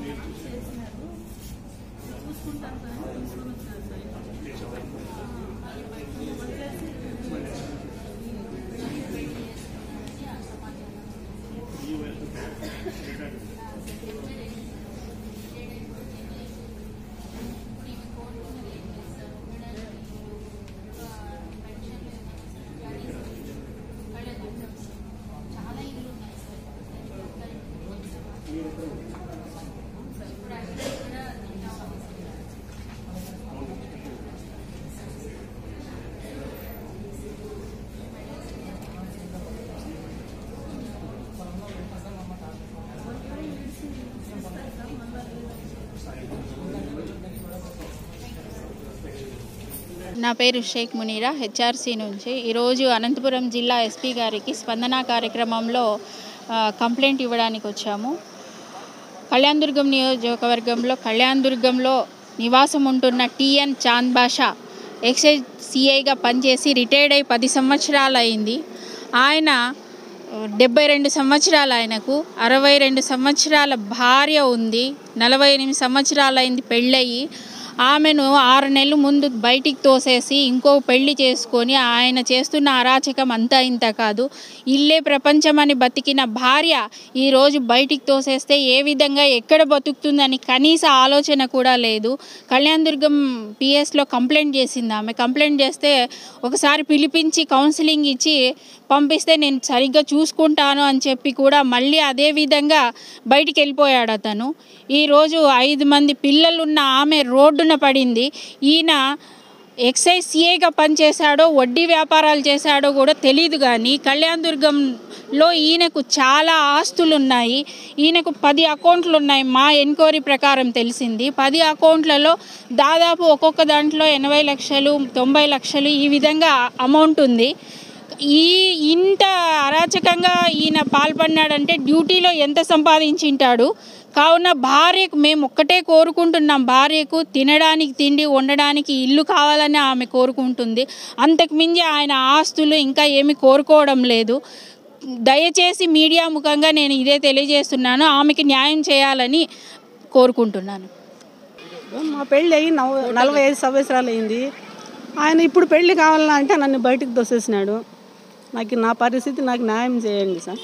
చేసినారు చూసుకుంటాను సార్ తీసుకొని వచ్చారు సార్ నా పేరు షేక్ మునీరా హెచ్ఆర్సీ నుంచి ఈరోజు అనంతపురం జిల్లా ఎస్పీ గారికి స్పందన కార్యక్రమంలో ఆ, కంప్లైంట్ ఇవ్వడానికి వచ్చాము కళ్యాణదుర్గం నియోజకవర్గంలో కళ్యాణదుర్గంలో నివాసం ఉంటున్న టిఎన్ చాంద్ బాషా ఎక్సైజ్ సిఐగా పనిచేసి రిటైర్డ్ అయి పది సంవత్సరాలు అయింది ఆయన డెబ్బై రెండు సంవత్సరాలు ఆయనకు అరవై రెండు సంవత్సరాల భార్య ఉంది నలభై ఎనిమిది సంవత్సరాలు అయింది పెళ్ళయి ఆమెను ఆరు నెలల ముందు బయటికి తోసేసి ఇంకో పెళ్లి చేసుకొని ఆయన చేస్తున్న అరాచకం అంతా ఇంత కాదు ఇల్లే ప్రపంచమని బతికిన భార్య ఈరోజు బయటికి తోసేస్తే ఏ విధంగా ఎక్కడ బతుకుతుందని కనీస ఆలోచన కూడా లేదు కళ్యాణదుర్గం పిఎస్లో కంప్లైంట్ చేసింది ఆమె కంప్లైంట్ చేస్తే ఒకసారి పిలిపించి కౌన్సిలింగ్ ఇచ్చి పంపిస్తే నేను సరిగ్గా చూసుకుంటాను అని చెప్పి కూడా మళ్ళీ అదే విధంగా బయటికి వెళ్ళిపోయాడు అతను ఈరోజు ఐదు మంది పిల్లలున్న ఆమె రోడ్డున పడింది ఈయన ఎక్సైజ్ సిఏగా పనిచేశాడో వడ్డీ వ్యాపారాలు చేశాడో కూడా తెలియదు కానీ కళ్యాణదుర్గంలో ఈయనకు చాలా ఆస్తులు ఉన్నాయి ఈయనకు పది అకౌంట్లు ఉన్నాయి మా ఎన్క్వైరీ ప్రకారం తెలిసింది పది అకౌంట్లలో దాదాపు ఒక్కొక్క దాంట్లో ఎనభై లక్షలు తొంభై లక్షలు ఈ విధంగా అమౌంట్ ఉంది ఈ ఇంత అరాచకంగా ఈయన పాల్పడినాడంటే డ్యూటీలో ఎంత సంపాదించింటాడు కావున భార్యకు మేము ఒక్కటే కోరుకుంటున్నాం భార్యకు తినడానికి తిండి వండడానికి ఇల్లు కావాలని ఆమె కోరుకుంటుంది అంతకు మించి ఆయన ఆస్తులు ఇంకా ఏమి కోరుకోవడం లేదు దయచేసి మీడియా ముఖంగా నేను ఇదే తెలియజేస్తున్నాను ఆమెకి న్యాయం చేయాలని కోరుకుంటున్నాను మా పెళ్ళి అయ్యి నవ నలభై ఐదు సంవత్సరాలు అయింది ఆయన ఇప్పుడు పెళ్ళి కావాలన్నా అంటే నన్ను బయటకు దోసేసినాడు నాకు నా పరిస్థితి నాకు న్యాయం చేయండి సార్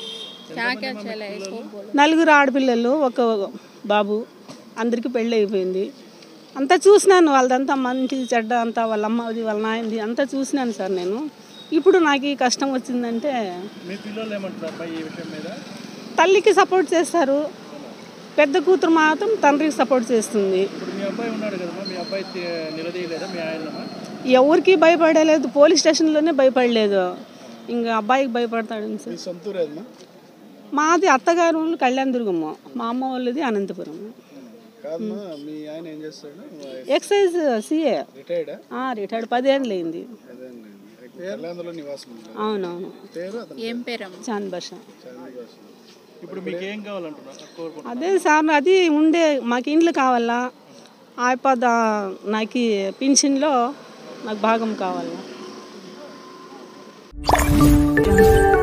నలుగురు ఆడపిల్లలు ఒక బాబు అందరికీ పెళ్ళి అయిపోయింది అంతా చూసినాను వాళ్ళదంతా మంచి చెడ్డ అంతా వాళ్ళ అమ్మది వాళ్ళ నాయనది అంతా చూసినాను సార్ నేను ఇప్పుడు నాకు ఈ కష్టం వచ్చిందంటే మీ పిల్లలు ఏమంటారు అబ్బాయి ఈ విషయం మీద తల్లికి సపోర్ట్ చేస్తారు పెద్ద కూతురు మాత్రం తండ్రికి సపోర్ట్ చేస్తుంది ఇప్పుడు మీ అబ్బాయి ఉన్నాడు కదమ్మా మీ అబ్బాయి తి- నిలదీయలేదా మీ ఆయనమ్మా ఎవరికి భయపడలేదు పోలీస్ స్టేషన్లోనే భయపడలేదు ఇంకా అబ్బాయికి భయపడతాడు సార్ సొంతూరు ఏదమ్మా మాది అత్తగారు వాళ్ళు కళ్యాణదుర్గమ్మ మా అమ్మ వాళ్ళది అనంతపురం కాదమ్మా మీ ఆయన ఏం చేస్తాడు ఎక్సైజ్ సిఏ రిటైర్డా రిటైర్డ్ పదేళ్ళు అయింది కళ్యాణంలో నివాసం ఉన్నాడు. అవునవును పేరు అతను ఏం పేరమ్మ చాంద్ భాష ఇప్పుడు మీకు ఏం కావాలంటున్నారు కోరుకుంటున్నారు అదే సార్ అది ఉండే మాకు ఇండ్లు కావాలా ఆపద నాకు పింఛన్లో నాకు భాగం కావాలా